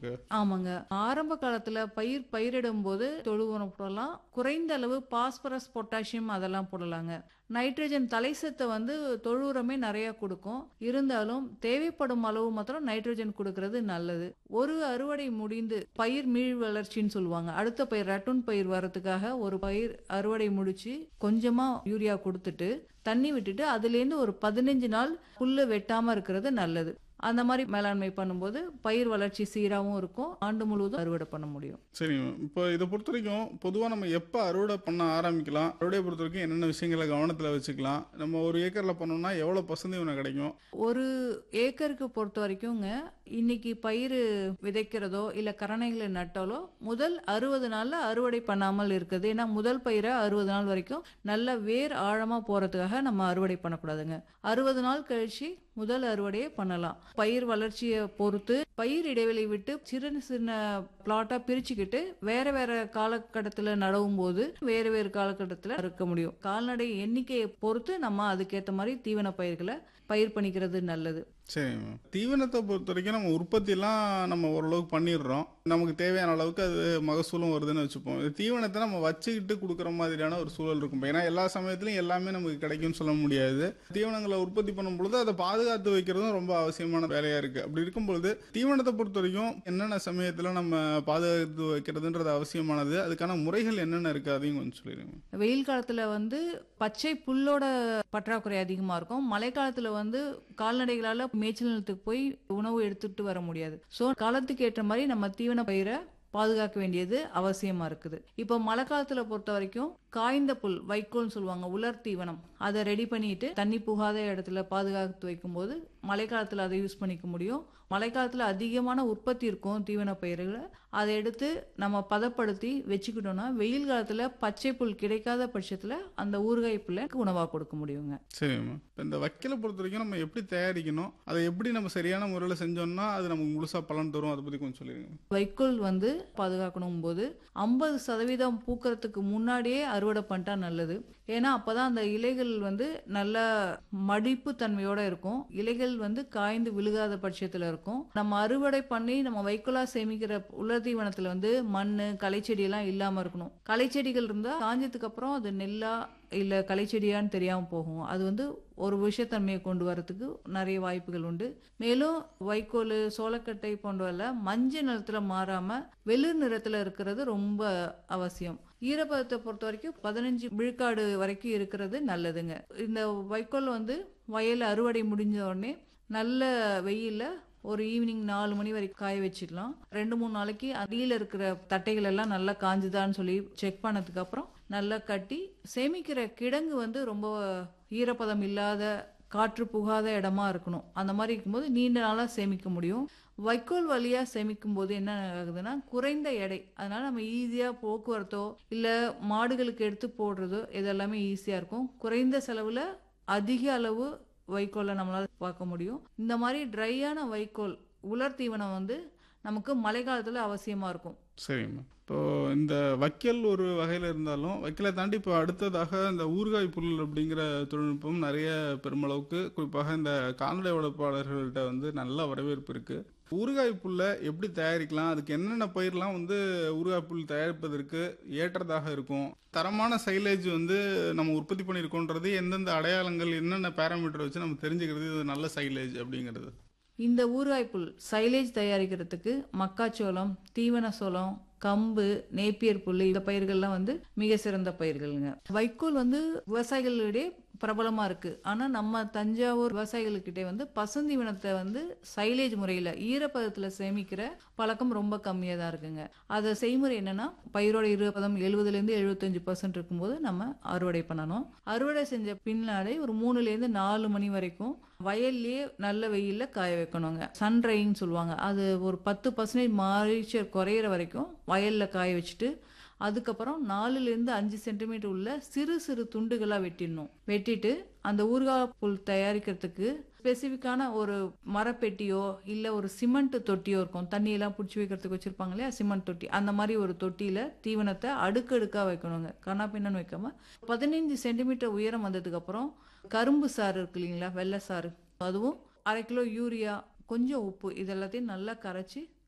இருக்கு ஆமாங்க ஆரம்ப காலத்துல பயிர் பயிரிடும் போது தொழு உரம் போடலாம் குறைந்த அளவு பாஸ்பரஸ் பொட்டாசியம் அதெல்லாம் போடலாங்க நைட்ரஜன் தலைசத்தை வந்து தொழு உரமே நிறைய கொடுக்கும் இருந்தாலும் தேவைப்படும் அளவு மாத்திரம் நைட்ரஜன் கொடுக்கறது நல்லது ஒரு அறுவடை முடிந்து பயிர் மீள் வளர்ச்சின்னு சொல்லுவாங்க அடுத்த பயிர் ரட்டுன் பயிர் வரதுக்காக ஒரு பயிர் அறுவடை முடிச்சு கொஞ்சமா யூரியா கொடுத்துட்டு தண்ணி விட்டுட்டு அதுலேருந்து ஒரு பதினஞ்சு நாள் புல்லு வெட்டாம இருக்கிறது நல்லது அந்த மாதிரி மேலாண்மை பண்ணும்போது பயிர் வளர்ச்சி சீராகவும் இருக்கும் ஆண்டு முழுவதும் அறுவடை பண்ண முடியும் சரிங்க இப்போ இதை பொறுத்த வரைக்கும் பொதுவாக நம்ம எப்போ அறுவடை பண்ண ஆரம்பிக்கலாம் அறுவடையை பொறுத்த வரைக்கும் என்னென்ன விஷயங்களை கவனத்தில் வச்சுக்கலாம் நம்ம ஒரு ஏக்கரில் பண்ணோம்னா எவ்வளோ பசுந்தீவனம் கிடைக்கும் ஒரு ஏக்கருக்கு பொறுத்த வரைக்குங்க இன்னைக்கு பயிர் விதைக்கிறதோ இல்ல கரணைகளை நட்டாலோ முதல் அறுபது நாள்ல அறுவடை பண்ணாமல் இருக்குது ஏன்னா முதல் பயிரை அறுபது நாள் வரைக்கும் நல்ல வேர் ஆழமா போறதுக்காக நம்ம அறுவடை பண்ணக்கூடாதுங்க அறுபது நாள் கழிச்சு முதல் அறுவடையை பண்ணலாம் பயிர் வளர்ச்சியை பொறுத்து பயிர் இடைவெளி விட்டு சின்ன சின்ன பிளாட்டா பிரிச்சுக்கிட்டு வேற வேற காலகட்டத்தில் நடவும் போது வேறு வேறு காலகட்டத்தில் அறுக்க முடியும் கால்நடை எண்ணிக்கையை பொறுத்து நம்ம அதுக்கேற்ற மாதிரி தீவன பயிர்களை பயிர் பண்ணிக்கிறது நல்லது சரிங்க மேம் தீவனத்தை பொறுத்த வரைக்கும் நம்ம உற்பத்திலாம் நம்ம ஓரளவுக்கு பண்ணிடுறோம் நமக்கு தேவையான அளவுக்கு அது மகசூலும் வருதுன்னு வச்சுப்போம் இது தீவனத்தை நம்ம வச்சுக்கிட்டு கொடுக்குற மாதிரியான ஒரு சூழல் இருக்கும் ஏன்னா எல்லா சமயத்துலையும் எல்லாமே நமக்கு கிடைக்கும்னு சொல்ல முடியாது தீவனங்களை உற்பத்தி பண்ணும் பொழுது அதை பாதுகாத்து வைக்கிறதும் ரொம்ப அவசியமான வேலையா இருக்கு அப்படி இருக்கும் பொழுது தீவனத்தை பொறுத்த வரைக்கும் என்னென்ன சமயத்தில் நம்ம பாதுகாத்து வைக்கிறதுன்றது அவசியமானது அதுக்கான முறைகள் என்னென்ன இருக்கு அதையும் கொஞ்சம் சொல்லிடுங்க வெயில் காலத்துல வந்து பச்சை புல்லோட பற்றாக்குறை அதிகமா இருக்கும் மழை காலத்துல வந்து கால்நடைகளால மேய்ச்சல் நிலத்துக்கு போய் உணவு எடுத்துட்டு வர முடியாது சோ காலத்துக்கு ஏற்ற மாதிரி நம்ம தீவன பயிரை பாதுகாக்க வேண்டியது அவசியமா இருக்குது இப்போ மழை காலத்துல பொறுத்த வரைக்கும் காய்ந்த புல் வைக்கோல்னு சொல்லுவாங்க உலர் தீவனம் அதை ரெடி பண்ணிட்டு தண்ணி புகாத இடத்துல பாதுகாத்து வைக்கும்போது மழை காலத்துல அதை யூஸ் பண்ணிக்க முடியும் மழை காலத்துல அதிகமான உற்பத்தி இருக்கும் தீவன பயிர்களை அதை எடுத்து நம்ம பதப்படுத்தி வச்சுக்கிட்டோம்னா வெயில் காலத்துல பச்சை புல் கிடைக்காத பட்சத்துல அந்த ஊறுகாய் புல்லை உணவா கொடுக்க முடியுங்க சரி மேம் இப்போ இந்த வைக்கலை பொறுத்த வரைக்கும் நம்ம எப்படி தயாரிக்கணும் அதை எப்படி நம்ம சரியான முறையில் செஞ்சோம்னா அது நமக்கு முழுசாக பலன் தரும் அதை பற்றி கொஞ்சம் சொல்லிடுங்க வைக்கோல் வந்து பாதுகாக்கணும் போது ஐம்பது சதவீதம் பூக்கறதுக்கு முன்னாடியே அறுவடை பண்ணிட்டா நல்லது ஏன்னா அப்பதான் அந்த இலைகள் வந்து நல்ல மடிப்பு தன்மையோட இருக்கும் இலைகள் வந்து காய்ந்து விழுகாத பட்சத்துல இருக்கும் நம்ம அறுவடை பண்ணி நம்ம வைக்கோலா சேமிக்கிற உலர் தீவனத்துல வந்து மண்ணு களைச்செடி எல்லாம் இல்லாம இருக்கணும் களைச்செடிகள் இருந்தா காஞ்சதுக்கு அப்புறம் அது நெல்லா இல்ல களைச்செடியான்னு தெரியாம போகும் அது வந்து ஒரு விஷத்தன்மையை கொண்டு வரதுக்கு நிறைய வாய்ப்புகள் உண்டு மேலும் வைக்கோல் சோளக்கட்டை போன்றவல்ல மஞ்சள் நிறத்துல மாறாம வெளிர் நிறத்துல இருக்கிறது ரொம்ப அவசியம் ஈரப்பதத்தை பொறுத்த வரைக்கும் பதினஞ்சு விழுக்காடு வரைக்கும் இருக்கிறது நல்லதுங்க இந்த வைக்கோல் வந்து வயல் அறுவடை முடிஞ்ச உடனே நல்ல வெயில்ல ஒரு ஈவினிங் நாலு மணி வரைக்கும் காய வச்சிடலாம் ரெண்டு மூணு நாளைக்கு அடியில் இருக்கிற தட்டைகள் எல்லாம் நல்லா காஞ்சுதான்னு சொல்லி செக் பண்ணதுக்கு அப்புறம் நல்லா கட்டி சேமிக்கிற கிடங்கு வந்து ரொம்ப ஈரப்பதம் இல்லாத காற்று புகாத இடமா இருக்கணும் அந்த மாதிரி இருக்கும்போது நீண்ட நாளா சேமிக்க முடியும் வைக்கோல் வழியா சேமிக்கும் போது என்ன ஆகுதுன்னா குறைந்த எடை அதனால நம்ம ஈஸியா போக்குவரத்தோ இல்ல மாடுகளுக்கு எடுத்து போடுறதோ இதெல்லாமே ஈஸியா இருக்கும் குறைந்த செலவுல அதிக அளவு வைக்கோலை நம்மளால பார்க்க முடியும் இந்த மாதிரி ட்ரையான வைக்கோல் உலர் தீவனம் வந்து நமக்கு மழை காலத்துல அவசியமா இருக்கும் சரிங்கம்மா இப்போ இந்த வைக்கல் ஒரு வகையில் இருந்தாலும் வைக்கலை தாண்டி இப்போ அடுத்ததாக இந்த ஊறுகாய் புல் அப்படிங்கிற தொழில்நுட்பம் நிறைய பெருமளவுக்கு குறிப்பாக இந்த கால்நடை வளர்ப்பாளர்கள்ட்ட வந்து நல்ல வரவேற்பு இருக்கு ஊறுகாய் புல்லை எப்படி தயாரிக்கலாம் அதுக்கு என்னென்ன பயிர்லாம் வந்து ஊறுகாய் புல் தயாரிப்பதற்கு ஏற்றதாக இருக்கும் தரமான சைலேஜ் வந்து நம்ம உற்பத்தி பண்ணியிருக்கோன்றது எந்தெந்த அடையாளங்கள் என்னென்ன பேராமீட்டர் வச்சு நம்ம தெரிஞ்சுக்கிறது இது நல்ல சைலேஜ் அப்படிங்கிறது இந்த ஊறுகாய் புல் சைலேஜ் தயாரிக்கிறதுக்கு மக்காச்சோளம் தீவன சோளம் கம்பு நேப்பியர் புல் இந்த பயிர்கள்லாம் வந்து மிக சிறந்த பயிர்கள்ங்க வைக்கோல் வந்து விவசாயிகளிடையே பிரபலமா இருக்கு ஆனா நம்ம தஞ்சாவூர் விவசாயிகளுக்கிட்டே வந்து பசுந்தீவனத்தை வந்து சைலேஜ் முறையில ஈரப்பதத்துல சேமிக்கிற பழக்கம் ரொம்ப கம்மியா தான் இருக்குங்க அது செய்முறை என்னன்னா பயிரோட ஈரப்பதம் எழுபதுல இருந்து எழுபத்தஞ்சு பர்சன்ட் இருக்கும்போது நம்ம அறுவடை பண்ணணும் அறுவடை செஞ்ச பின்னாடி ஒரு மூணுல இருந்து நாலு மணி வரைக்கும் வயல்லயே நல்ல வெயில்ல காய வைக்கணுங்க சன்ரைன்னு சொல்லுவாங்க அது ஒரு பத்து பர்சன்டேஜ் மாய்ச்சர் குறையிற வரைக்கும் வயல்ல காய வச்சுட்டு அதுக்கப்புறம் நாலுல இருந்து அஞ்சு சென்டிமீட்டர் உள்ள சிறு சிறு துண்டுகளா வெட்டிடணும் வெட்டிட்டு அந்த ஊறுகாய் புல் தயாரிக்கிறதுக்கு ஸ்பெசிஃபிக்கான ஒரு மரப்பெட்டியோ இல்ல ஒரு சிமெண்ட் தொட்டியோ இருக்கும் தண்ணி எல்லாம் பிடிச்சி வைக்கிறதுக்கு வச்சிருப்பாங்க இல்லையா சிமெண்ட் தொட்டி அந்த மாதிரி ஒரு தொட்டியில தீவனத்தை அடுக்கடுக்கா வைக்கணுங்க கண்ணா பின்னன்னு வைக்காம பதினைஞ்சு சென்டிமீட்டர் உயரம் வந்ததுக்கு அப்புறம் கரும்பு சாறு இருக்கு இல்லைங்களா வெள்ளை சாறு அதுவும் அரை கிலோ யூரியா கொஞ்சம் உப்பு இது எல்லாத்தையும் நல்லா கரைச்சி